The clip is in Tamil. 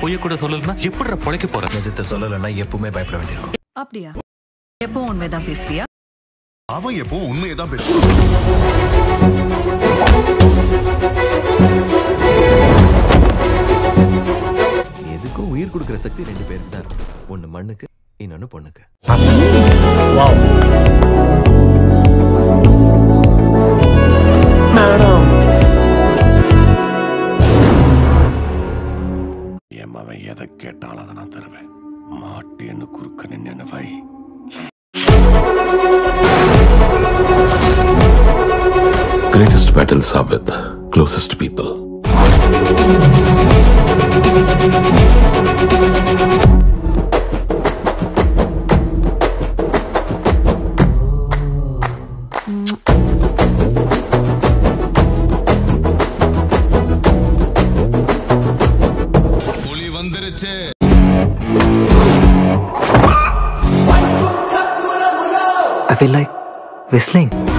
பொய்ய கூட சொல்லலன்னா எப்படி பொழைக்க போற நிஜத்தை சொல்லலைன்னா எப்பவுமே பயப்பட வேண்டியிருக்கும் அப்படியா எப்பவும் உண்மைதான் பேசுவியா அவன் எப்போ உண்மையை தான் பேசுவான் எதுக்கும் உயிர் கொடுக்குற சக்தி ரெண்டு பேருக்கு தான் இருக்கு ஒன்னு மண்ணுக்கு இன்னொன்னு பொண்ணுக்கு என் மவன் எதை கேட்டாலும் அதை நான் தருவேன் மாட்டேன்னு குறுக்க நின்னு வை Greatest battles are with closest people. புலி வந்துருச்சு I feel like whistling.